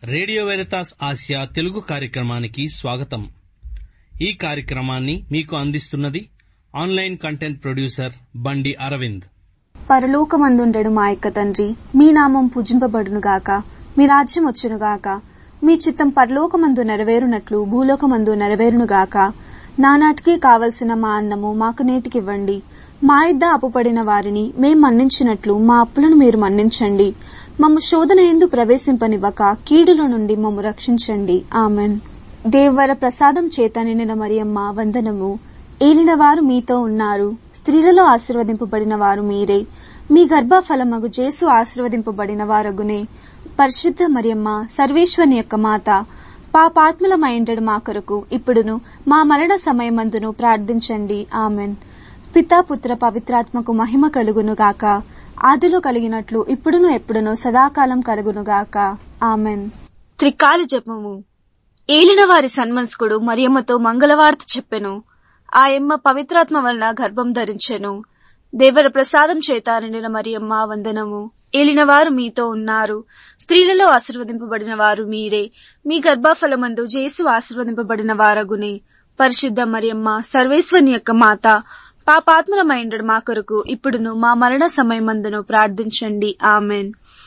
Radio Veritas Asia Telugu కార్యక్రమానికి స్వాగతం ఈ కార్యక్రమాన్ని మీకు అందిస్తున్నది ఆన్లైన్ కంటెంట్ ప్రొడ్యూసర్ బండి అరవింద్ పరలోకమందుండెడు మా యొక్క తండ్రి మీ నామం పూజింపబడునుగాక మీ రాజ్యం వచ్చునుగాక మీ చిత్తం పరలోకమందు నెరవేరునట్లు భూలోకమందు నెరవేరునుగాక నానాటికి కావలసిన మా అన్నము మాకు నేటికివ్వండి మా ఇద్ద అప్పుపడిన వారిని మేం మన్నించినట్లు మా అప్పులను మీరు మన్నించండి మమ్ము శోధన ఎందు ప్రవేశింపనివ్వక కీడుల నుండి మమ్ము రక్షించండి ఆమెన్ దేవర ప్రసాదం చేత నిండిన మరియమ్మ వందనము ఏలినవారు మీతో ఉన్నారు స్త్రీలలో ఆశీర్వదింపబడిన వారు మీరే మీ గర్భఫలమగు జేసు ఆశీర్వదింపబడిన వారగునే పరిశుద్ధ మరియమ్మ సర్వేశ్వరుని యొక్క మాత పాపాత్ములమైండడు మా కొరకు ఇప్పుడును మా మరణ సమయమందును ప్రార్థించండి ఆమెన్ పితా పుత్ర పవిత్రాత్మకు మహిమ కలుగును గాక ఆదిలో కలిగినట్లు ఇప్పుడును ఎప్పుడును సదాకాలం కలుగునుగాక ఆమెన్ త్రికాల జపము ఏలినవారి సన్మనస్కుడు మరియమ్మతో మంగళవార్త చెప్పెను ఆ ఎమ్మ పవిత్రాత్మ వలన గర్భం ధరించెను దేవర ప్రసాదం చేత నిండిన మరియమ్మ వందనము ఏలినవారు మీతో ఉన్నారు స్త్రీలలో ఆశీర్వదింపబడిన వారు మీరే మీ గర్భఫలమందు జేసు ఆశీర్వదింపబడిన వారగునే పరిశుద్ధ మరియమ్మ సర్వేశ్వరుని యొక్క మాత పాపాత్మలమైండడు మా కొరకు ఇప్పుడును మా మరణ సమయమందును ప్రార్థించండి ఆమెన్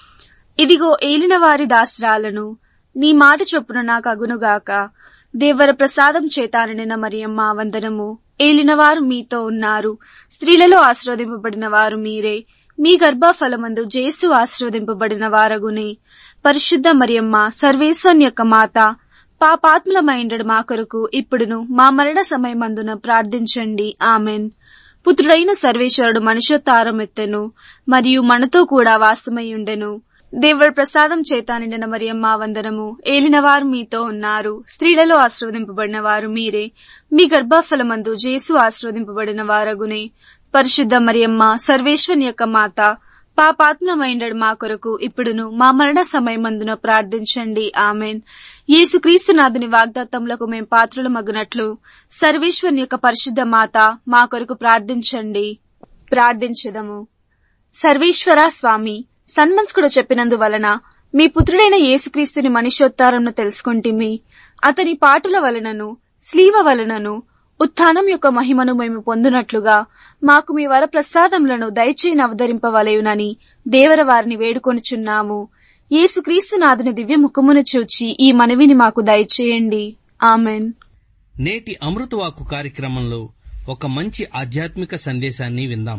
ఇదిగో ఏలిన వారి దాసరాలను నీ మాట చొప్పున నాకు అగునుగాక దేవర ప్రసాదం చేతాననిన మరియమ్మ వందనము ఏలినవారు మీతో ఉన్నారు స్త్రీలలో ఆశీర్వదింపబడిన వారు మీరే మీ గర్భఫలమందు జేసు ఆశీర్వదింపబడిన వారగునే పరిశుద్ధ మరియమ్మ సర్వేశ్వరుని యొక్క మాత పాపాత్ములమైండడు మా కొరకు ఇప్పుడును మా మరణ సమయమందున ప్రార్థించండి ఆమెన్ పుత్రుడైన సర్వేశ్వరుడు మనుషోత్తారం ఎత్తెను మరియు మనతో కూడా వాసమయ్యుండెను దేవుడి ప్రసాదం చేత నిండిన మరియమ్మ వందనము ఏలినవారు మీతో ఉన్నారు స్త్రీలలో ఆశీర్వదింపబడిన వారు మీరే మీ గర్భఫలమందు జేసు ఆశీర్వదింపబడిన వారగునే పరిశుద్ధ మరియమ్మ సర్వేశ్వరుని యొక్క మాత పాపాత్మమైండడు మా కొరకు ఇప్పుడును మా మరణ సమయమందున ప్రార్థించండి ఆమెన్ యేసుక్రీస్తునాథుని వాగ్దాత్తములకు మేం పాత్రలు మగునట్లు సర్వేశ్వరుని యొక్క పరిశుద్ధ మాత మా కొరకు ప్రార్థించండి ప్రార్థించదము సర్వేశ్వర స్వామి సన్మంస్కుడు చెప్పినందువలన మీ పుత్రుడైన యేసుక్రీస్తుని మనిషోత్తారంను తెలుసుకుంటిమి అతని పాటుల వలనను స్లీవ వలనను ఉత్థానం యొక్క మహిమను మేము పొందునట్లుగా మాకు మీ వర ప్రసాదములను దయచేయని అవతరింపవలయునని దేవర వారిని వేడుకొనుచున్నాము యేసుక్రీస్తునాథుని దివ్య ముఖమును చూచి ఈ మనవిని మాకు దయచేయండి ఆమెన్ నేటి అమృతవాకు కార్యక్రమంలో ఒక మంచి ఆధ్యాత్మిక సందేశాన్ని విందాం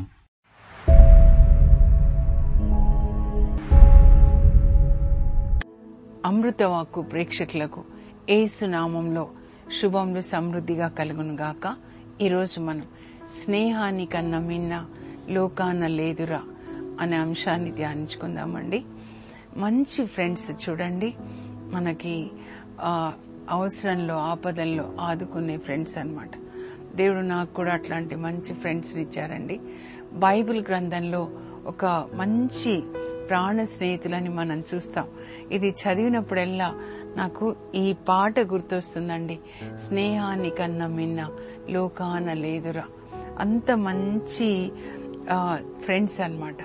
అమృతవాక్కు ప్రేక్షకులకు ఏసు నామంలో శుభములు సమృద్ధిగా కలుగునుగాక ఈరోజు మనం స్నేహాని కన్నా మిన్న లోకాన లేదురా అనే అంశాన్ని ధ్యానించుకుందామండి మంచి ఫ్రెండ్స్ చూడండి మనకి ఆ, అవసరంలో ఆపదల్లో ఆదుకునే ఫ్రెండ్స్ అన్నమాట దేవుడు నాకు కూడా అట్లాంటి మంచి ఫ్రెండ్స్ ఇచ్చారండి బైబిల్ గ్రంథంలో ఒక మంచి ప్రాణ స్నేహితులని మనం చూస్తాం ఇది చదివినప్పుడల్లా నాకు ఈ పాట గుర్తొస్తుందండి స్నేహాని కన్నా మిన్న లోకాన లేదురా అంత మంచి ఫ్రెండ్స్ అన్నమాట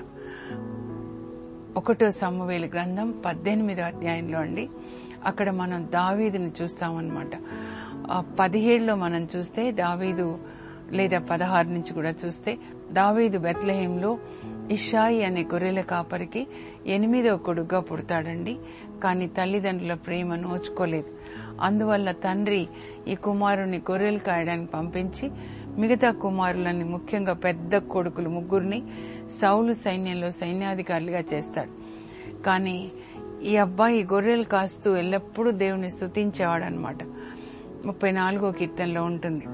ఒకటో సమవేలు గ్రంథం పద్దెనిమిదో అధ్యాయంలో అండి అక్కడ మనం దావీదుని చూస్తామన్నమాట ఆ పదిహేడులో మనం చూస్తే దావీదు లేదా పదహారు నుంచి కూడా చూస్తే దావీదు బెత్లహేంలో ఇషాయి అనే గొర్రెల కాపరికి ఎనిమిదో కొడుగ్గా పుడతాడండి కానీ తల్లిదండ్రుల ప్రేమ నోచుకోలేదు అందువల్ల తండ్రి ఈ కుమారుని గొర్రెలు కాయడానికి పంపించి మిగతా కుమారులని ముఖ్యంగా పెద్ద కొడుకులు ముగ్గురిని సౌలు సైన్యంలో సైన్యాధికారులుగా చేస్తాడు కానీ ఈ అబ్బాయి గొర్రెలు కాస్తూ ఎల్లప్పుడూ దేవుని స్తుతించేవాడు అనమాట ముప్పై నాలుగో కీర్తనలో ఉంటుంది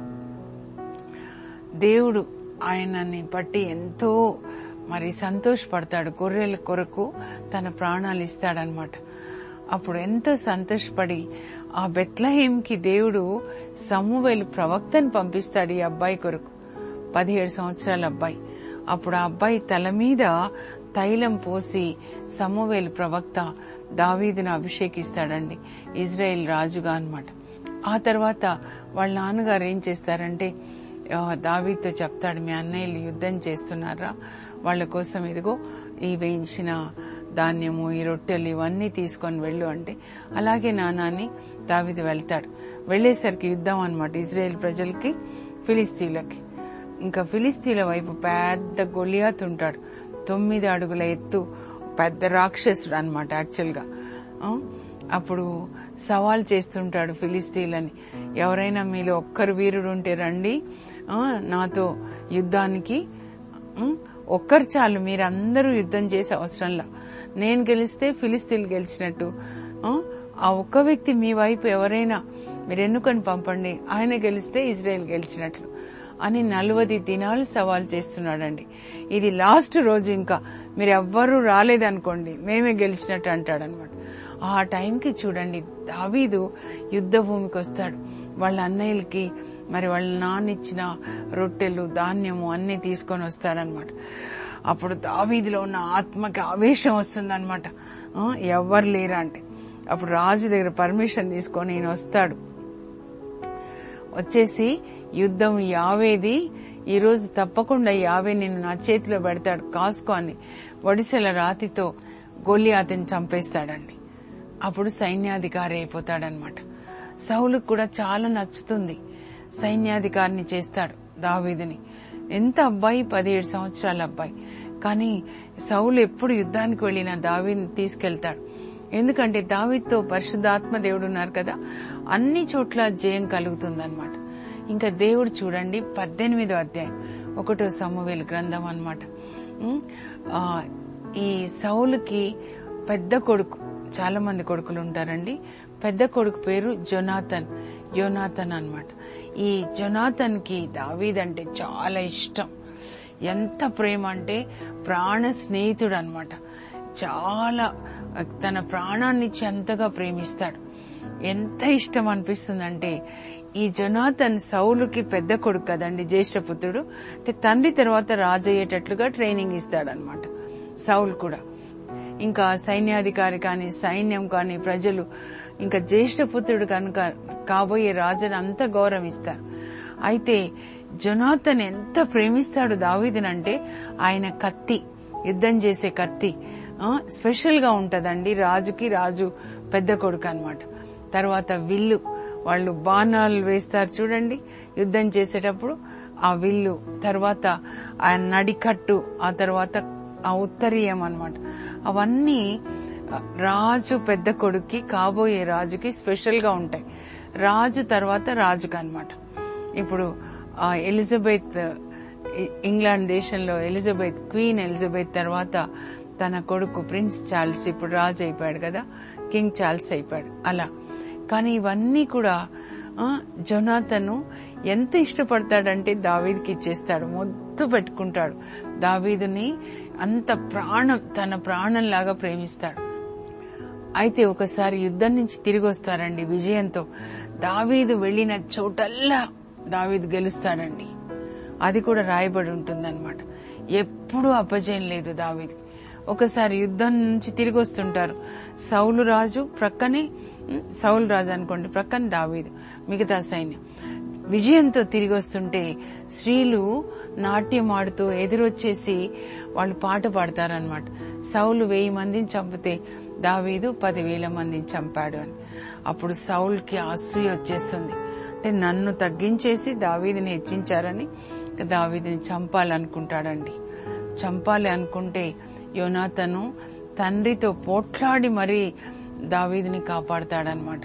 దేవుడు ఆయనని బట్టి ఎంతో మరి సంతోషపడతాడు గొర్రెల కొరకు తన ప్రాణాలు ఇస్తాడనమాట అప్పుడు ఎంతో సంతోషపడి ఆ బెత్లహేంకి దేవుడు సమూవేలు ప్రవక్తను పంపిస్తాడు ఈ అబ్బాయి కొరకు పదిహేడు సంవత్సరాల అబ్బాయి అప్పుడు ఆ అబ్బాయి తల మీద తైలం పోసి సమూవేలు ప్రవక్త దావీదును అభిషేకిస్తాడండి ఇజ్రాయెల్ రాజుగా అన్నమాట ఆ తర్వాత వాళ్ళ నాన్నగారు ఏం చేస్తారంటే ఆ, దావీదుతో చెప్తాడు మీ అన్నయ్యలు యుద్ధం చేస్తున్నారా వాళ్ళ కోసం ఇదిగో ఈ వేయించిన ధాన్యము ఈ రొట్టెలు ఇవన్నీ తీసుకొని వెళ్ళు అంటే అలాగే నానాని దావిది వెళ్తాడు వెళ్లేసరికి యుద్ధం అన్నమాట ఇజ్రాయెల్ ప్రజలకి ఫిలిస్తీన్లకి ఇంకా ఫిలిస్తీన్ల వైపు పెద్ద గొలియాత్ ఉంటాడు తొమ్మిది అడుగుల ఎత్తు పెద్ద రాక్షసుడు అనమాట యాక్చువల్గా ఆ, అప్పుడు సవాల్ చేస్తుంటాడు ఫిలిస్తీన్లని ఎవరైనా మీలో ఒక్కరు వీరుడు ఉంటే రండి ఆ, నాతో యుద్ధానికి ఉం, ఒక్కరు చాలు మీరందరూ యుద్ధం చేసే అవసరంలా నేను గెలిస్తే ఫిలిస్తీన్లు గెలిచినట్టు ఆ, ఆ ఒక్క వ్యక్తి మీ వైపు ఎవరైనా మీరు ఎన్నుకొని పంపండి ఆయన గెలిస్తే ఇజ్రాయెల్ గెలిచినట్లు అని నలవది దినాలు సవాల్ చేస్తున్నాడండి ఇది లాస్ట్ రోజు ఇంకా మీరు ఎవ్వరూ రాలేదనుకోండి మేమే గెలిచినట్టు అంటాడనమాట ఆ టైంకి చూడండి దావీదు యుద్ధ భూమికి వస్తాడు వాళ్ళ అన్నయ్యలకి మరి వాళ్ళ నాన్న ఇచ్చిన రొట్టెలు ధాన్యము అన్ని తీసుకొని వస్తాడనమాట అప్పుడు దావీదిలో ఉన్న ఆత్మకి ఆవేశం వస్తుందన్నమాట ఆ, ఎవ్వరు లేరా అంటే అప్పుడు రాజు దగ్గర పర్మిషన్ తీసుకొని ఈయన వస్తాడు వచ్చేసి యుద్ధం యావేది ఈ రోజు తప్పకుండా యావే నిన్ను నా చేతిలో పెడతాడు కాసుకో అని వడిసెల రాతితో గోలియాతిని చంపేస్తాడండి అప్పుడు సైన్యాధికారి అయిపోతాడనమాట సౌలుకు కూడా చాలా నచ్చుతుంది సైన్యాధికారిని చేస్తాడు దావీదుని ఎంత అబ్బాయి పదిహేడు సంవత్సరాల అబ్బాయి కానీ సౌలు ఎప్పుడు యుద్ధానికి వెళ్ళినా దావీని తీసుకెళ్తాడు ఎందుకంటే దావీద్తో పరిశుద్ధాత్మ దేవుడు ఉన్నారు కదా అన్ని చోట్ల జయం కలుగుతుందన్నమాట ఇంకా దేవుడు చూడండి పద్దెనిమిదో అధ్యాయం ఒకటో సమవేలు గ్రంథం అన్నమాట ఉమ్, ఆ, ఈ సౌలుకి పెద్ద కొడుకు చాలా మంది కొడుకులు ఉంటారండి పెద్ద కొడుకు పేరు జొనాథన్ యోనాథన్ అన్నమాట ఈ జొనాథన్ కి దావీద్ అంటే చాలా ఇష్టం ఎంత ప్రేమ అంటే ప్రాణ స్నేహితుడు అనమాట చాలా తన ప్రాణాన్ని ఇచ్చి అంతగా ప్రేమిస్తాడు ఎంత ఇష్టం అనిపిస్తుందంటే ఈ జొనాథన్ సౌలుకి పెద్ద కొడుకు కదండి జ్యేష్ఠపుత్రుడు అంటే తండ్రి తర్వాత రాజు అయ్యేటట్లుగా ట్రైనింగ్ ఇస్తాడనమాట సౌలు కూడా ఇంకా సైన్యాధికారి కానీ సైన్యం కానీ ప్రజలు ఇంకా జ్యేష్ఠపుత్రుడు కనుక కాబోయే రాజుని అంత గౌరవిస్తారు అయితే జొనాథన్ ఎంత ప్రేమిస్తాడు దావీదునంటే ఆయన కత్తి యుద్ధం చేసే కత్తి ఆ, స్పెషల్ గా ఉంటదండి రాజుకి రాజు పెద్ద కొడుకు అన్నమాట తర్వాత విల్లు వాళ్ళు బాణాలు వేస్తారు చూడండి యుద్ధం చేసేటప్పుడు ఆ విల్లు తర్వాత ఆ నడికట్టు ఆ తర్వాత ఆ ఉత్తరీయం అన్నమాట అవన్నీ ఆ, రాజు పెద్ద కొడుక్కి కాబోయే రాజుకి స్పెషల్ గా ఉంటాయి రాజు తర్వాత రాజుకి అన్నమాట ఇప్పుడు ఆ ఎలిజబెత్ ఇ- ఇంగ్లాండ్ దేశంలో ఎలిజబెత్ క్వీన్ ఎలిజబెత్ తర్వాత తన కొడుకు ప్రిన్స్ చార్ల్స్ ఇప్పుడు రాజు అయిపోయాడు కదా కింగ్ చార్ల్స్ అయిపోయాడు అలా కానీ ఇవన్నీ కూడా ఆ, జొనాథను ఎంత ఇష్టపడతాడంటే దావీద్కి ఇచ్చేస్తాడు ముద్దు పెట్టుకుంటాడు దావీదుని అంత ప్రాణం తన ప్రాణంలాగా ప్రేమిస్తాడు అయితే ఒకసారి యుద్ధం నుంచి తిరిగి వస్తారండి విజయంతో దావీదు వెళ్లిన చోటల్లా దావీదు గెలుస్తాడండి అది కూడా రాయబడి ఉంటుందన్నమాట ఎప్పుడూ అపజయం లేదు దావీది ఒకసారి యుద్ధం నుంచి తిరిగి వస్తుంటారు సౌలు రాజు ప్రక్కనే ఉమ్, సౌలు రాజు అనుకోండి ప్రక్కన దావీదు మిగతా సైన్యం విజయంతో తిరిగి వస్తుంటే స్త్రీలు నాట్యం ఆడుతూ ఎదురొచ్చేసి వాళ్ళు పాట పాడతారనమాట సౌలు వెయ్యి మందిని చంపితే దావీదు పదివేల మందిని చంపాడు అని అప్పుడు సౌల్కి అసూయ వచ్చేస్తుంది అంటే నన్ను తగ్గించేసి దావీదిని హెచ్చించారని ఇక దావీదిని చంపాలనుకుంటాడండి చంపాలి అనుకుంటే యోనాతను తండ్రితో పోట్లాడి మరీ దావీదిని కాపాడతాడనమాట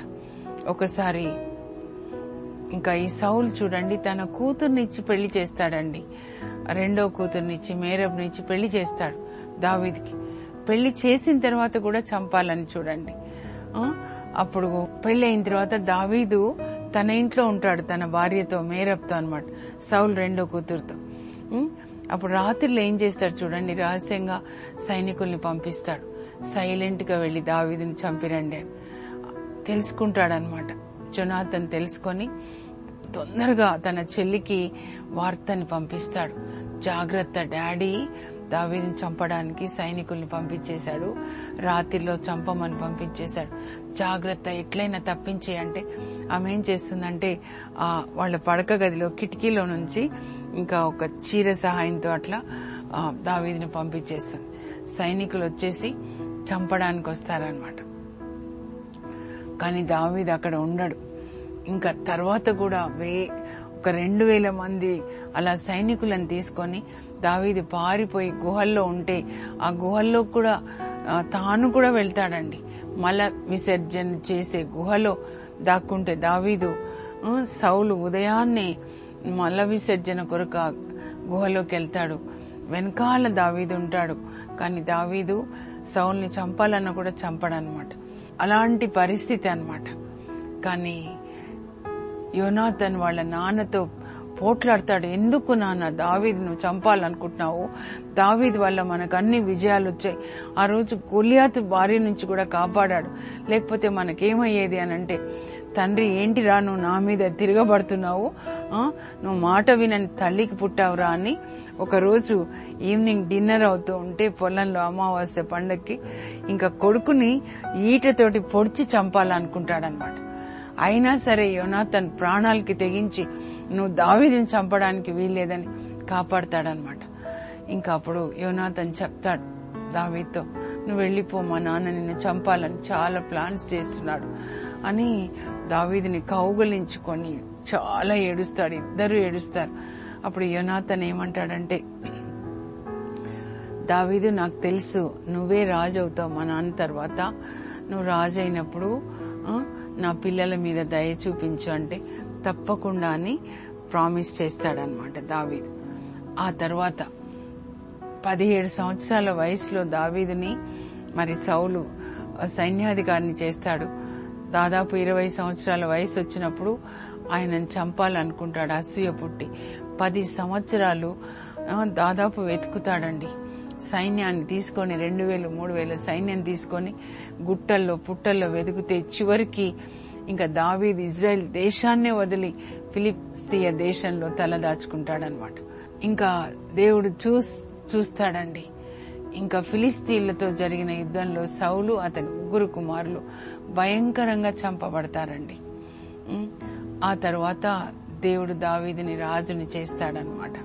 ఒకసారి ఇంకా ఈ సౌలు చూడండి తన కూతుర్నిచ్చి పెళ్లి చేస్తాడండి రెండో కూతుర్నిచ్చి మేరబ్నిచ్చి పెళ్లి చేస్తాడు దావీదికి పెళ్లి చేసిన తర్వాత కూడా చంపాలని చూడండి ఆ, అప్పుడు పెళ్లి అయిన తర్వాత దావీదు తన ఇంట్లో ఉంటాడు తన భార్యతో మేరబ్తో అన్నమాట సౌలు రెండో కూతురుతో ఉం? అప్పుడు రాత్రిలో ఏం చేస్తాడు చూడండి రహస్యంగా సైనికుల్ని పంపిస్తాడు సైలెంట్ గా వెళ్లి దావీదిని చంపిరండి అని తెలుసుకుంటాడనమాట జొనాథన్ తెలుసుకొని తొందరగా తన చెల్లికి వార్తని పంపిస్తాడు జాగ్రత్త డాడీ దావీదిని చంపడానికి సైనికుల్ని పంపించేశాడు రాత్రిలో చంపమని పంపించేశాడు జాగ్రత్త ఎట్లయినా తప్పించే అంటే ఆమె ఏం చేస్తుందంటే ఆ వాళ్ళ పడక గదిలో కిటికీలో నుంచి ఇంకా ఒక చీర సహాయంతో అట్లా ఆ, దావీదిని పంపించేస్తుంది సైనికులు వచ్చేసి చంపడానికి వస్తారనమాట కానీ దావీద్ అక్కడ ఉండడు ఇంకా తర్వాత కూడా వే ఒక రెండు వేల మంది అలా సైనికులను తీసుకొని దావీది పారిపోయి గుహల్లో ఉంటే ఆ గుహల్లో కూడా ఆ, తాను కూడా వెళ్తాడండి మల విసర్జన చేసే గుహలో దాక్కుంటే దావీదు ఆ, సౌలు ఉదయాన్నే మల విసర్జన కొరకు ఆ గుహలోకి వెళ్తాడు వెనకాల దావీదు ఉంటాడు కానీ దావీదు సౌల్ని చంపాలన్నా కూడా చంపడనమాట అలాంటి పరిస్థితి అన్నమాట కానీ యోనాథన్ వాళ్ళ నాన్నతో పోట్లాడతాడు ఎందుకు నాన్న దావీద్ నువ్వు చంపాలనుకుంటున్నావు దావీద్ వల్ల మనకు అన్ని విజయాలు వచ్చాయి ఆ రోజు గొలియాతు భార్య నుంచి కూడా కాపాడాడు లేకపోతే మనకేమయ్యేది అని అంటే తండ్రి ఏంటిరా నువ్వు నా మీద తిరగబడుతున్నావు ఆ, నువ్వు మాట వినని తల్లికి పుట్టావురా అని ఒకరోజు ఈవినింగ్ డిన్నర్ అవుతూ ఉంటే పొలంలో అమావాస్య పండక్కి ఇంకా కొడుకుని ఈటతోటి పొడిచి చంపాలనుకుంటాడనమాట అయినా సరే యోనాథన్ ప్రాణాలకి తెగించి నువ్వు దావీదిని చంపడానికి వీల్లేదని కాపాడతాడనమాట ఇంకా అప్పుడు యోనాథన్ చెప్తాడు దావీద్తో నువ్వు వెళ్ళిపో మా నాన్న నిన్ను చంపాలని చాలా ప్లాన్స్ చేస్తున్నాడు అని దావీదిని కౌగలించుకొని చాలా ఏడుస్తాడు ఇద్దరు ఏడుస్తారు అప్పుడు యోనాథన్ ఏమంటాడంటే దావీదు నాకు తెలుసు నువ్వే రాజు అవుతావు మా నాన్న తర్వాత నువ్వు రాజు అయినప్పుడు ఆ, నా పిల్లల మీద దయ చూపించు అంటే తప్పకుండా అని ప్రామిస్ చేస్తాడనమాట దావీదు ఆ తర్వాత పదిహేడు సంవత్సరాల వయసులో దావీదుని మరి సౌలు ఆ, సైన్యాధికారిని చేస్తాడు దాదాపు ఇరవై సంవత్సరాల వయసు వచ్చినప్పుడు ఆయనను చంపాలనుకుంటాడు అసూయ పుట్టి పది సంవత్సరాలు ఆ, దాదాపు వెతుకుతాడండి సైన్యాన్ని తీసుకొని రెండు వేలు మూడు వేల సైన్యం తీసుకొని గుట్టల్లో పుట్టల్లో వెతికితే చివరికి ఇంకా దావీద్ ఇజ్రాయెల్ దేశాన్నే వదిలి ఫిలిస్తీయ దేశంలో తలదాచుకుంటాడనమాట ఇంకా దేవుడు చూస్ చూస్తాడండి ఇంకా ఫిలిస్తీన్లతో జరిగిన యుద్ధంలో సౌలు అతని ముగ్గురు కుమారులు భయంకరంగా చంపబడతారండి ఉం? ఆ తర్వాత దేవుడు దావీదిని రాజుని చేస్తాడనమాట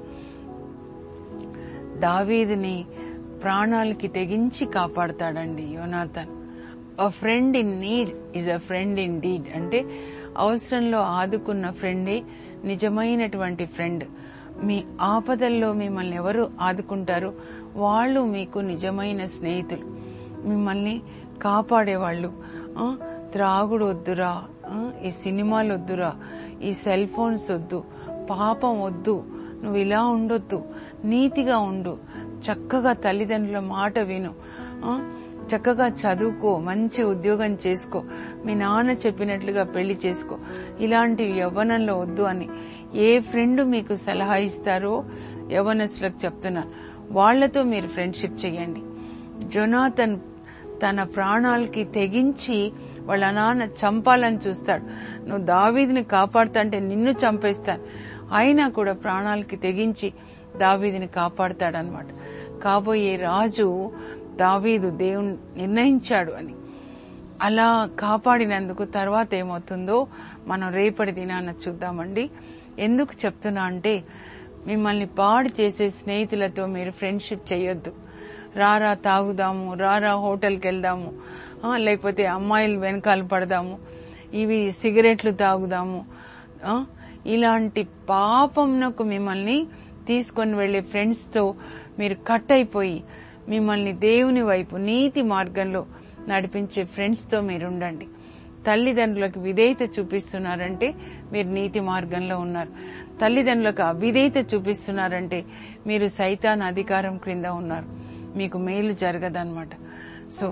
దావీదిని ప్రాణాలకి తెగించి కాపాడతాడండి యోనాథన్ a friend in need is a friend in deed అంటే అవసరంలో ఆదుకున్న ఫ్రెండే నిజమైనటువంటి ఫ్రెండ్ మీ ఆపదల్లో మిమ్మల్ని ఎవరు ఆదుకుంటారో వాళ్ళు మీకు నిజమైన స్నేహితులు మిమ్మల్ని కాపాడేవాళ్ళు ఆ, త్రాగుడు వద్దురా ఆ, ఈ సినిమాలు వద్దురా ఈ సెల్ ఫోన్స్ వద్దు పాపం వద్దు నువ్వు ఇలా ఉండొద్దు నీతిగా ఉండు చక్కగా తల్లిదండ్రుల మాట విను ఆ, చక్కగా చదువుకో మంచి ఉద్యోగం చేసుకో మీ నాన్న చెప్పినట్లుగా పెళ్లి చేసుకో ఇలాంటివి యవ్వనంలో వద్దు అని ఏ ఫ్రెండ్ మీకు సలహా ఇస్తారో యవ్వనస్తులకు చెప్తున్నారు వాళ్లతో మీరు ఫ్రెండ్షిప్ చేయండి జొనాథన్ తన ప్రాణాలకి తెగించి వాళ్ళ నాన్న చంపాలని చూస్తాడు నువ్వు దావీదిని కాపాడుతాంటే నిన్ను చంపేస్తాను అయినా కూడా ప్రాణాలకి తెగించి దావీదిని కాపాడతాడనమాట కాబోయే రాజు దావీదు దేవుని నిర్ణయించాడు అని అలా కాపాడినందుకు తర్వాత ఏమవుతుందో మనం రేపటి దినాన చూద్దామండి ఎందుకు చెప్తున్నా అంటే మిమ్మల్ని పాడు చేసే స్నేహితులతో మీరు ఫ్రెండ్షిప్ చేయొద్దు రారా తాగుదాము రారా హోటల్కి వెళ్దాము ఆ, లేకపోతే అమ్మాయిలు వెనకాల పడదాము ఇవి సిగరెట్లు తాగుదాము ఆ, ఇలాంటి పాపంనకు మిమ్మల్ని తీసుకొని వెళ్లే ఫ్రెండ్స్ తో మీరు కట్ అయిపోయి మిమ్మల్ని దేవుని వైపు నీతి మార్గంలో నడిపించే ఫ్రెండ్స్ తో మీరు ఉండండి తల్లిదండ్రులకు విధేయత చూపిస్తున్నారంటే మీరు నీతి మార్గంలో ఉన్నారు తల్లిదండ్రులకు అవిధేయత చూపిస్తున్నారంటే మీరు సైతాన్ అధికారం క్రింద ఉన్నారు మీకు మేలు జరగదన్నమాట సో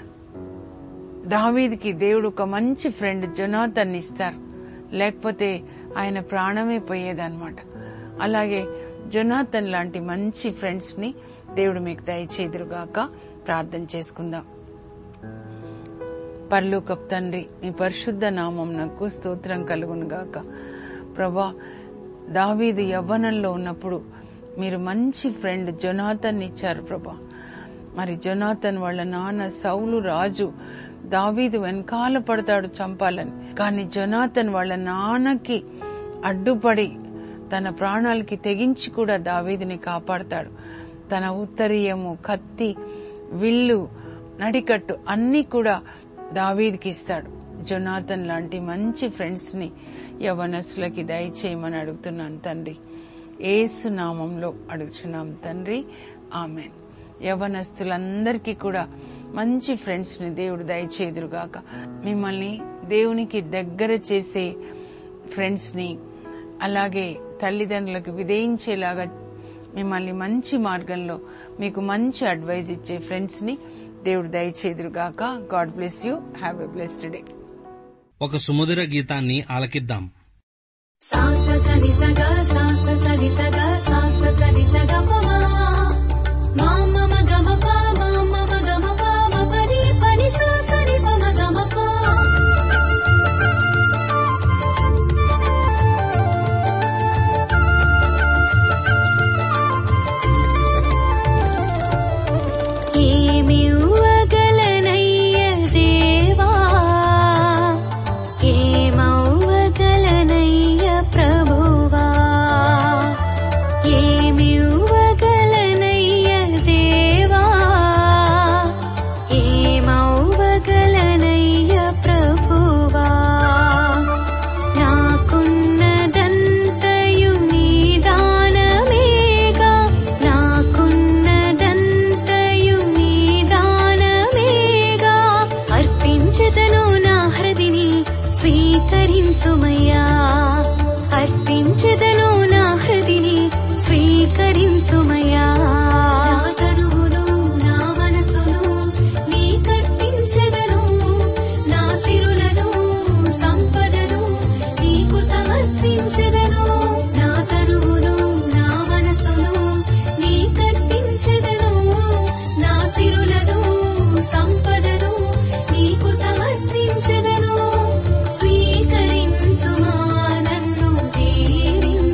దావీద్కి దేవుడు ఒక మంచి ఫ్రెండ్ జొనాథన్ ఇస్తారు లేకపోతే ఆయన ప్రాణమే పోయేదన్నమాట అలాగే జొనాథన్ లాంటి మంచి ఫ్రెండ్స్ ని దేవుడు మీకు దయచేదురుగాక ప్రార్థన చేసుకుందాం పరలోకపు తండ్రి మీ పరిశుద్ధ నామం నాకు స్తోత్రం కలుగును గాక ప్రభా దావీదు యవ్వనంలో ఉన్నప్పుడు మీరు మంచి ఫ్రెండ్ జొనాథన్ ఇచ్చారు ప్రభా మరి జొనాథన్ వాళ్ళ నాన్న సౌలు రాజు దావీదు వెనకాల పడతాడు చంపాలని కానీ జొనాథన్ వాళ్ళ నాన్నకి అడ్డుపడి తన ప్రాణాలకి తెగించి కూడా దావీదిని కాపాడతాడు తన ఉత్తరీయము కత్తి విల్లు నడికట్టు అన్ని కూడా దావీదికి ఇస్తాడు జొనాథన్ లాంటి మంచి ఫ్రెండ్స్ ని యవనస్తులకి దయచేయమని అడుగుతున్నాను తండ్రి ఏసు నామంలో అడుగుచున్నాం తండ్రి ఆమెన్ యవనస్తులందరికీ కూడా మంచి ఫ్రెండ్స్ ని దేవుడు దయచేదురుగాక మిమ్మల్ని దేవునికి దగ్గర చేసే ఫ్రెండ్స్ ని అలాగే తల్లిదండ్రులకు విధేయించేలాగా మిమ్మల్ని మంచి మార్గంలో మీకు మంచి అడ్వైజ్ ఇచ్చే ఫ్రెండ్స్ ని దేవుడు దయచేదురుగాక God bless you have a blessed day ఒక సుమధుర గీతాన్ని ఆలకిద్దాం సాంస సని సగ సాంస సని సగ సాంస సని సగ పమా మా మమ గమ పా మా మమ గమ పా మ పని పని సా సని పమ గమ పా ఏమివ్వగలనయ్య దేవా ఏమవ్వగలనయ్య ప్రభువా ఏమివ్వగలనయ్య దేవా ఏమవ్వగలనయ్య ప్రభువా నాకున్నదంతయు నీ దానమేగా నాకున్నదంతయు నీ దానమేగా అర్పించదను నా హృదిని స్వీకరించుమయ్యా అర్పించదను నా హృదిని స్వీకరించుమయ్యా నా తనువును నా మనసును నీ కర్పించదను నా సిరులను సంపదను నీకు సమర్పించదను నా తనువును నా మనసును నీ కర్పించదను నా సిరులను సంపదను నీకు సమర్పించదను స్వీకరించుమా నన్ను దీవించుమా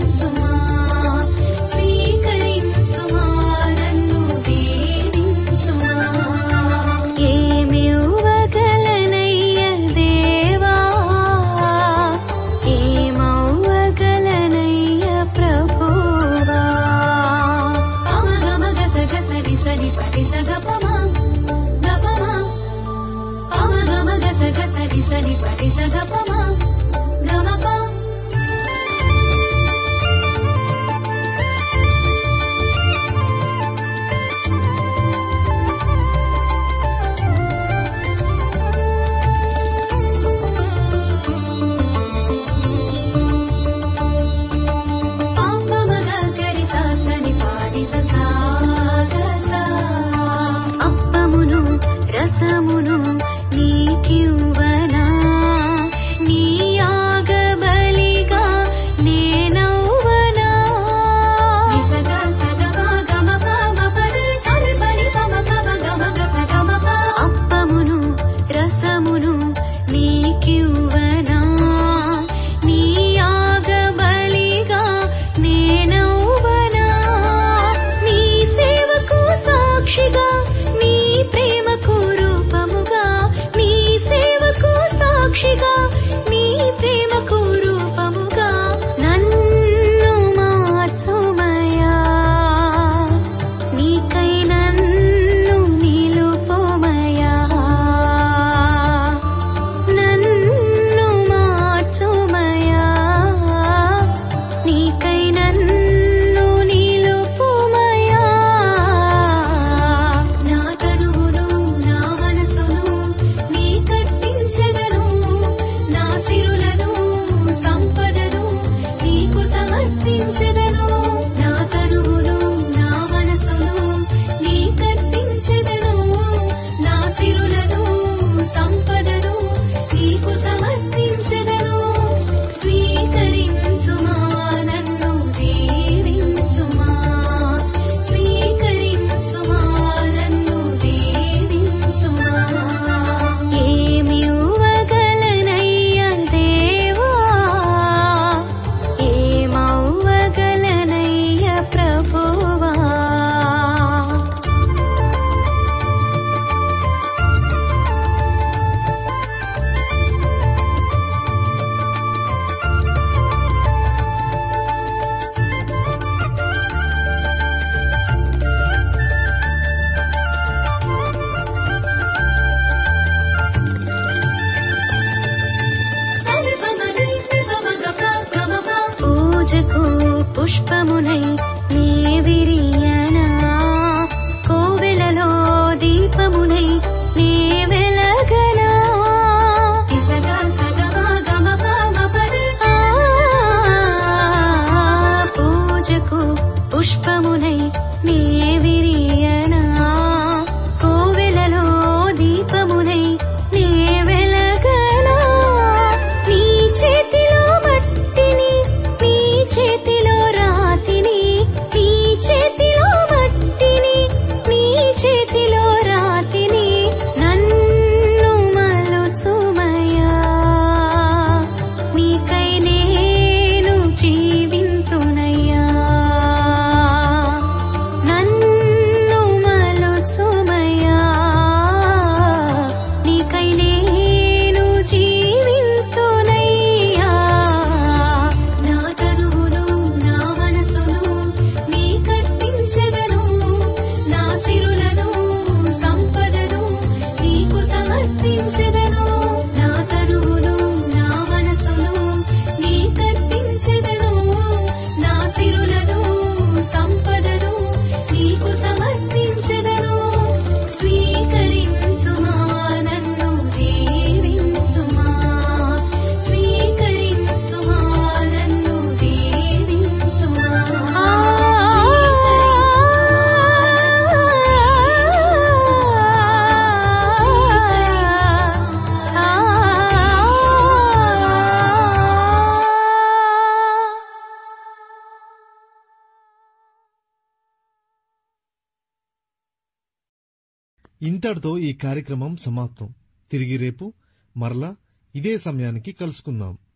పూజకు పుష్పమునై నీ విరియనా కోవెలలో దీపమునై నీ వెలగనా ఆ, పూజకు పుష్పమునై నీ విరియనా కోవెలలో దీపమునై నీ వెలగనా నీ చేతిలో మట్టిని నీ చేతిలో రాతిని నీ చేతిలో మట్టిని నీ చేతిలో రాతిని నన్ను మలుచుమయా నీకై నేను జీవింతునయ్యా నన్ను మలుచుమయా నీకై నేను జీవింతునయ్యా నా తనువును నా మనసును నీ కర్పించెదను నా సిరులను సంపదను నీకు సమర్పించెదను నా తనువును నా మనసును నీ కర్పించెదను నా సిరులను సంపదను నీకు సమర్పించెదను స్వీకరించుమా నన్ను దీవించుమా స్వీకరించుమా నన్ను దీవించుమా ఇంతటితో ఈ కార్యక్రమం సమాప్తం తిరిగి రేపు మరలా ఇదే సమయానికి కలుసుకుందాం